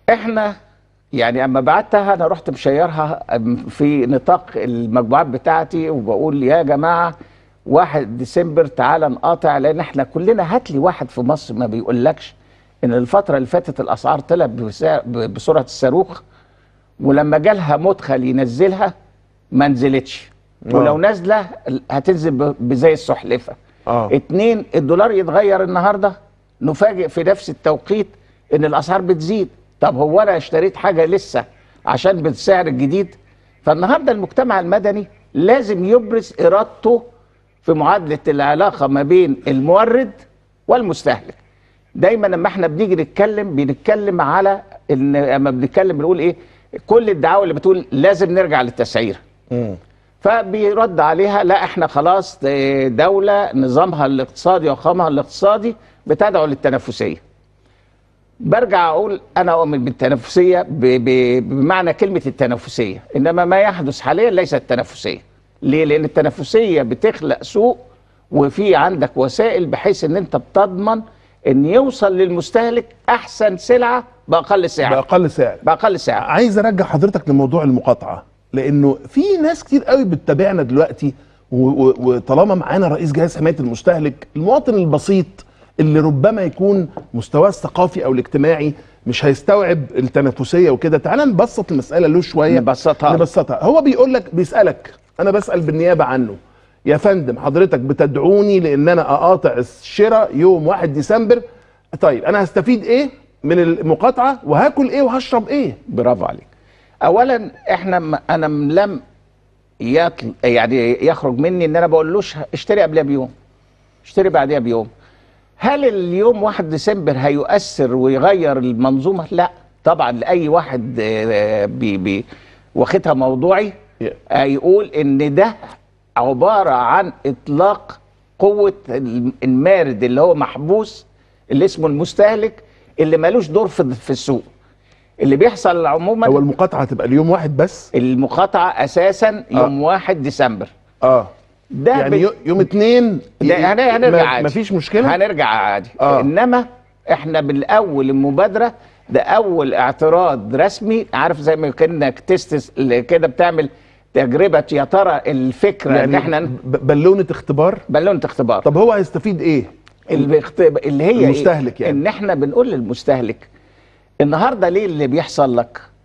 احنا يعني اما بعتها انا رحت مشيرها في نطاق المجموعات بتاعتي وبقول يا جماعه واحد ديسمبر تعالى نقاطع لان احنا كلنا هات لي واحد في مصر ما بيقولكش ان الفتره اللي فاتت الاسعار طلعت بسع- ب- بسرعه الصاروخ ولما جالها مدخل ينزلها ما نزلتش آه. ولو نازله هتنزل ب- بزي السحلفه اه اتنين الدولار يتغير النهارده نفاجئ في نفس التوقيت ان الاسعار بتزيد طب هو انا اشتريت حاجه لسه عشان بالسعر الجديد فالنهارده المجتمع المدني لازم يبرز ارادته في معادله العلاقه ما بين المورد والمستهلك دايما لما احنا بنيجي نتكلم بنتكلم على ان لما بنتكلم بنقول ايه كل الدعاوى اللي بتقول لازم نرجع للتسعير مم. فبيرد عليها لا احنا خلاص اه، دولة نظامها الاقتصادي وقامها الاقتصادي بتدعو للتنافسية برجع اقول انا اؤمن بالتنافسية ب- ب- بمعنى كلمة التنافسية انما ما يحدث حاليا ليس التنافسية ليه لان التنافسية بتخلق سوق وفي عندك وسائل بحيث ان انت بتضمن ان يوصل للمستهلك احسن سلعة باقل سعر باقل سعر باقل سعر عايز ارجع حضرتك لموضوع المقاطعه لانه في ناس كتير قوي بتتابعنا دلوقتي و- و- وطالما معانا رئيس جهاز حمايه المستهلك المواطن البسيط اللي ربما يكون مستواه الثقافي او الاجتماعي مش هيستوعب التنافسيه وكده تعال نبسط المساله له شويه نبسطها. نبسطها هو بيقول لك بيسالك انا بسال بالنيابه عنه يا فندم حضرتك بتدعوني لان انا اقاطع الشراء يوم 1 ديسمبر طيب انا هستفيد ايه من المقاطعه وهاكل ايه وهشرب ايه برافو عليك اولا احنا م- انا م- لم يطل يعني يخرج مني ان انا بقولوش اشتري قبلها بيوم اشتري بعدها بيوم هل اليوم 1 ديسمبر هيؤثر ويغير المنظومه لا طبعا لاي واحد آه، بي بي واخدها موضوعي Yeah. هيقول ان ده عباره عن اطلاق قوه الم- المارد اللي هو محبوس اللي اسمه المستهلك اللي ملوش دور في في السوق اللي بيحصل عموما هو المقاطعه هتبقى اليوم واحد بس المقاطعه اساسا يوم 1 ديسمبر اه ده يعني بي- يو- يوم اتنين ده هن- هنرجع ما- عادي مفيش مشكله هنرجع عادي آه. آه. انما احنا بالاول المبادره ده اول اعتراض رسمي عارف زي ما كانك تستس اللي كده بتعمل تجربه يا ترى الفكره يعني ان يعني احنا ب- بالونه اختبار بالونه اختبار طب هو هيستفيد ايه الاختب... اللي هي المستهلك إيه؟ يعني. ان احنا بنقول للمستهلك النهارده ليه اللي بيحصل لك